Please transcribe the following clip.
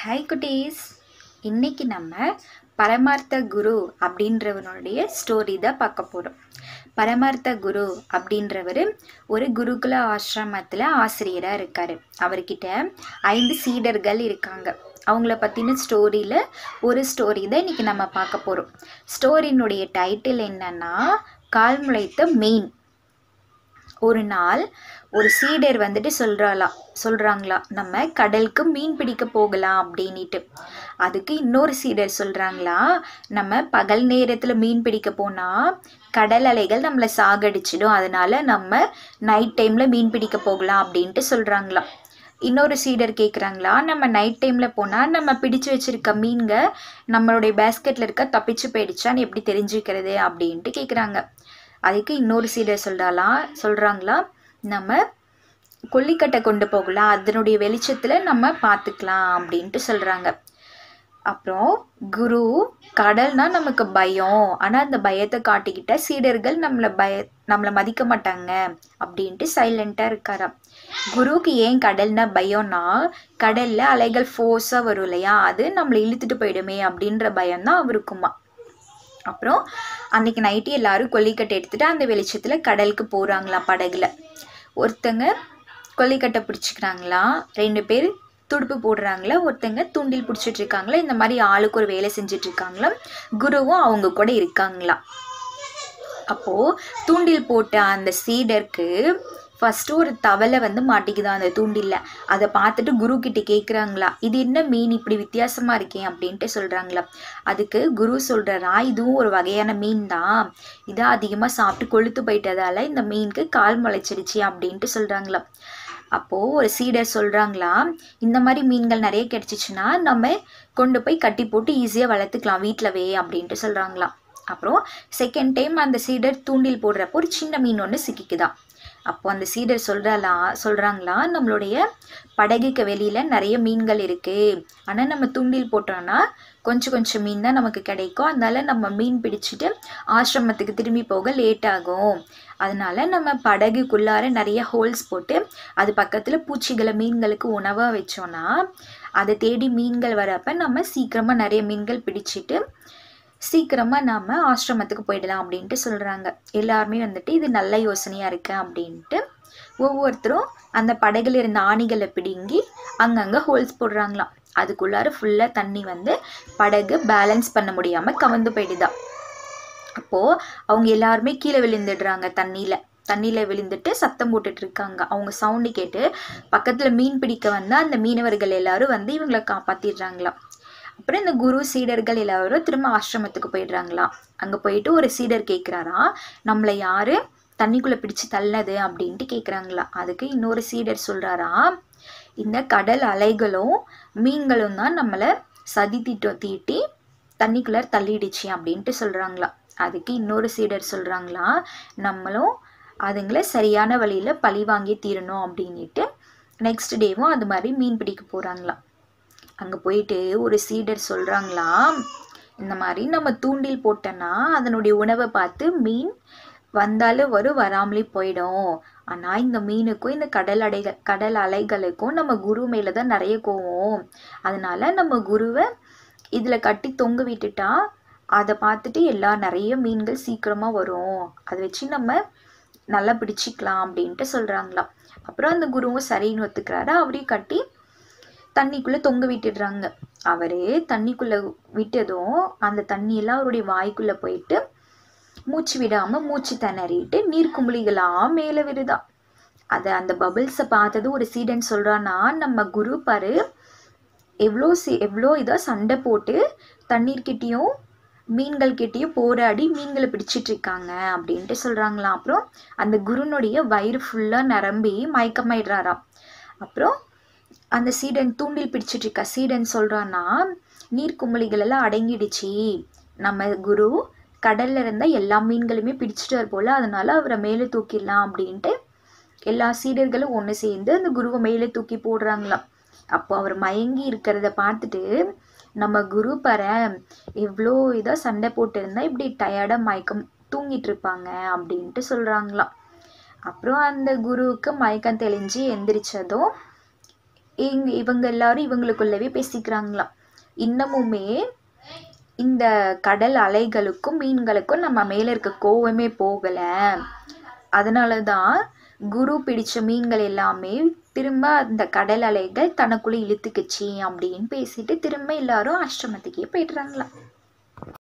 hi குட்டீஸ் இன்னைக்கு நம்ம பரமார்த்த குரு அப்படின்றவனுடைய ஸ்டோரி தான் பார்க்க போகிறோம் பரமார்த்த குரு அப்படின்றவர் ஒரு குருகுல ஆசிரமத்தில் ஆசிரியராக இருக்கார் அவர்கிட்ட ஐந்து சீடர்கள் இருக்காங்க அவங்கள பற்றின ஸ்டோரியில் ஒரு ஸ்டோரி தான் இன்றைக்கி நம்ம பார்க்க போகிறோம் ஸ்டோரியினுடைய டைட்டில் என்னன்னா கால் முளைத்த மீன் ஒரு நாள் ஒரு சீடர் வந்துட்டு சொல்கிறாளா சொல்கிறாங்களா நம்ம கடலுக்கு மீன் பிடிக்க போகலாம் அப்படின்ட்டு அதுக்கு இன்னொரு சீடர் சொல்கிறாங்களா நம்ம பகல் நேரத்தில் மீன் பிடிக்க போனால் கடல் அலைகள் நம்மளை சாகடிச்சிடும் அதனால நம்ம நைட் டைமில் மீன் பிடிக்க போகலாம் அப்படின்ட்டு சொல்கிறாங்களா இன்னொரு சீடர் கேட்குறாங்களா நம்ம நைட் டைமில் போனால் நம்ம பிடிச்சு வச்சிருக்க மீன்க நம்மளுடைய பேஸ்கெட்டில் இருக்க தப்பிச்சு போயிடுச்சான்னு எப்படி தெரிஞ்சுக்கிறது அப்படின்ட்டு கேட்குறாங்க அதுக்கு இன்னொரு சீடர் சொல்கிறாலாம் சொல்கிறாங்களா நம்ம கொல்லிக்கட்டை கொண்டு போகலாம் அதனுடைய வெளிச்சத்தில் நம்ம பார்த்துக்கலாம் அப்படின்ட்டு சொல்கிறாங்க அப்புறம் குரு கடல்னா நமக்கு பயம் ஆனால் அந்த பயத்தை காட்டிக்கிட்ட சீடர்கள் நம்மளை பய நம்மளை மதிக்க மாட்டாங்க அப்படின்ட்டு சைலண்ட்டாக இருக்காராம் குருவுக்கு ஏன் கடல்னா பயம்னா கடலில் அலைகள் ஃபோர்ஸாக வரும் இல்லையா அது நம்மளை இழுத்துட்டு போயிடுமே அப்படின்ற பயம்தான் அவருக்குமா அப்புறம் அன்னைக்கு நைட்டு எல்லாரும் கொல்லிக்கட்டை எடுத்துட்டு அந்த வெளிச்சத்தில் கடலுக்கு போகிறாங்களாம் படகுல ஒருத்தங்க கொல்லிக்கட்டை பிடிச்சிக்கிறாங்களா ரெண்டு பேர் துடுப்பு போடுறாங்களா ஒருத்தங்க தூண்டில் பிடிச்சிட்டு இருக்காங்களா இந்த மாதிரி ஆளுக்கு ஒரு வேலை செஞ்சுட்டு இருக்காங்களா குருவும் அவங்க கூட இருக்காங்களா அப்போது தூண்டில் போட்ட அந்த சீடருக்கு ஃபஸ்ட்டு ஒரு தவளை வந்து மாட்டிக்குதான் அந்த தூண்டில்ல அதை பார்த்துட்டு குரு கிட்ட கேட்குறாங்களா இது என்ன மீன் இப்படி வித்தியாசமாக இருக்கேன் அப்படின்ட்டு சொல்கிறாங்களா அதுக்கு குரு சொல்கிறாரா இதுவும் ஒரு வகையான மீன் தான் இதை அதிகமாக சாப்பிட்டு கொளுத்து போயிட்டதால இந்த மீனுக்கு கால் முளைச்சிடுச்சு அப்படின்ட்டு சொல்கிறாங்களா அப்போது ஒரு சீடர் சொல்கிறாங்களா இந்த மாதிரி மீன்கள் நிறைய கிடச்சிச்சின்னா நம்ம கொண்டு போய் கட்டி போட்டு ஈஸியாக வளர்த்துக்கலாம் வீட்டிலவே அப்படின்ட்டு சொல்கிறாங்களாம் அப்புறம் செகண்ட் டைம் அந்த சீடர் தூண்டில் போடுறப்போ ஒரு சின்ன மீன் ஒன்று சிக்கிக்குதான் அப்போ அந்த சீடர் சொல்கிறாளா சொல்கிறாங்களா நம்மளுடைய படகுக்கு வெளியில் நிறைய மீன்கள் இருக்குது ஆனால் நம்ம தூண்டில் போட்டோம்னா கொஞ்சம் கொஞ்சம் மீன் தான் நமக்கு கிடைக்கும் அதனால நம்ம மீன் பிடிச்சிட்டு ஆசிரமத்துக்கு திரும்பி போக லேட் ஆகும் அதனால நம்ம படகுக்குள்ளார நிறைய ஹோல்ஸ் போட்டு அது பக்கத்தில் பூச்சிகளை மீன்களுக்கு உணவாக வச்சோன்னா அதை தேடி மீன்கள் வரப்போ நம்ம சீக்கிரமாக நிறைய மீன்கள் பிடிச்சிட்டு சீக்கிரமாக நாம் ஆசிரமத்துக்கு போயிடலாம் அப்படின்ட்டு சொல்கிறாங்க எல்லாருமே வந்துட்டு இது நல்ல யோசனையாக இருக்கு அப்படின்ட்டு ஒவ்வொருத்தரும் அந்த படகுல இருந்த ஆணிகளை பிடுங்கி அங்கங்கே ஹோல்ஸ் போடுறாங்களாம் அதுக்குள்ளார ஃபுல்லாக தண்ணி வந்து படகு பேலன்ஸ் பண்ண முடியாமல் கவர்ந்து போயிடுதா அப்போது அவங்க எல்லாருமே கீழே விழுந்துடுறாங்க தண்ணியில் தண்ணியில் விழுந்துட்டு சத்தம் போட்டுட்டு இருக்காங்க அவங்க சவுண்டு கேட்டு பக்கத்தில் மீன் பிடிக்க வந்தால் அந்த மீனவர்கள் எல்லாரும் வந்து இவங்களை காப்பாற்றிடுறாங்களாம் அப்புறம் இந்த குரு சீடர்கள் எல்லாரும் திரும்ப ஆசிரமத்துக்கு போயிடுறாங்களாம் அங்கே போயிட்டு ஒரு சீடர் கேட்குறாரா நம்மளை யார் தண்ணிக்குள்ளே பிடிச்சு தள்ளது அப்படின்ட்டு கேட்குறாங்களா அதுக்கு இன்னொரு சீடர் சொல்கிறாரா இந்த கடல் அலைகளும் மீன்களும் தான் நம்மளை சதி தீட்டம் தீட்டி தண்ணிக்குள்ளே தள்ளிடுச்சு அப்படின்ட்டு சொல்கிறாங்களா அதுக்கு இன்னொரு சீடர் சொல்கிறாங்களா நம்மளும் அதுங்களை சரியான வழியில் பழி வாங்கி தீரணும் அப்படின்ட்டு நெக்ஸ்ட் டேவும் அது மாதிரி மீன் பிடிக்க போகிறாங்களாம் அங்கே போயிட்டு ஒரு சீடர் சொல்கிறாங்களா இந்த மாதிரி நம்ம தூண்டில் போட்டோன்னா அதனுடைய உணவை பார்த்து மீன் வந்தாலும் வரும் வராமலே போயிடும் ஆனால் இந்த மீனுக்கும் இந்த கடல் அடைகள் கடல் அலைகளுக்கும் நம்ம குரு மேலே தான் நிறைய கோவம் அதனால நம்ம குருவை இதில் கட்டி தொங்க விட்டுட்டா அதை பார்த்துட்டு எல்லா நிறைய மீன்கள் சீக்கிரமாக வரும் அதை வச்சு நம்ம நல்லா பிடிச்சிக்கலாம் அப்படின்ட்டு சொல்கிறாங்களாம் அப்புறம் அந்த குருவும் சரின்னு ஒத்துக்கிறாரு அவரையும் கட்டி தண்ணிக்குள்ளே தொங்க விட்டுடுறாங்க அவர் தண்ணிக்குள்ளே விட்டதும் அந்த தண்ணியெல்லாம் அவருடைய வாய்க்குள்ளே போயிட்டு மூச்சு விடாமல் மூச்சு திணறிட்டு நீர்க்குமிழிகளாக மேலே விடுதா அதை அந்த பபிள்ஸை பார்த்தது ஒரு சீடன் சொல்கிறான்னா நம்ம குரு பாரு எவ்வளோ சி எவ்வளோ இதாக சண்டை போட்டு தண்ணீர்கிட்டேயும் மீன்கள் கிட்டேயும் போராடி மீன்களை பிடிச்சிட்டு இருக்காங்க அப்படின்ட்டு சொல்கிறாங்களாம் அப்புறம் அந்த குருனுடைய வயிறு ஃபுல்லாக நிரம்பி மயக்கமாயிடுறாராம் அப்புறம் அந்த சீடன் தூண்டில் பிடிச்சிட்டு இருக்க சீடன் சொல்கிறான்னா நீர்க்குமிழிகள் எல்லாம் அடங்கிடுச்சு நம்ம குரு கடல்ல இருந்த எல்லா மீன்களுமே பிடிச்சிட்டு போல அதனால அவரை மேலே தூக்கிடலாம் அப்படின்ட்டு எல்லா சீடர்களும் ஒன்று சேர்ந்து அந்த குருவை மேலே தூக்கி போடுறாங்களாம் அப்போ அவர் மயங்கி இருக்கிறத பார்த்துட்டு நம்ம குரு பர எவ்வளோ இதாக சண்டை போட்டு இப்படி டயர்டாக மயக்கம் தூங்கிட்டு இருப்பாங்க அப்படின்ட்டு சொல்கிறாங்களாம் அப்புறம் அந்த குருவுக்கு மயக்கம் தெளிஞ்சு எந்திரிச்சதும் இங்க இவங்க எல்லாரும் இவங்களுக்குள்ளவே பேசிக்கிறாங்களாம் இன்னமுமே இந்த கடல் அலைகளுக்கும் மீன்களுக்கும் நம்ம மேலே இருக்க கோவமே போகலை அதனால தான் குரு பிடிச்ச மீன்கள் எல்லாமே திரும்ப அந்த கடல் அலைகள் தனக்குள்ளே இழுத்துக்குச்சு அப்படின்னு பேசிட்டு திரும்ப எல்லாரும் ஆசிரமத்துக்கே போயிடுறாங்களாம்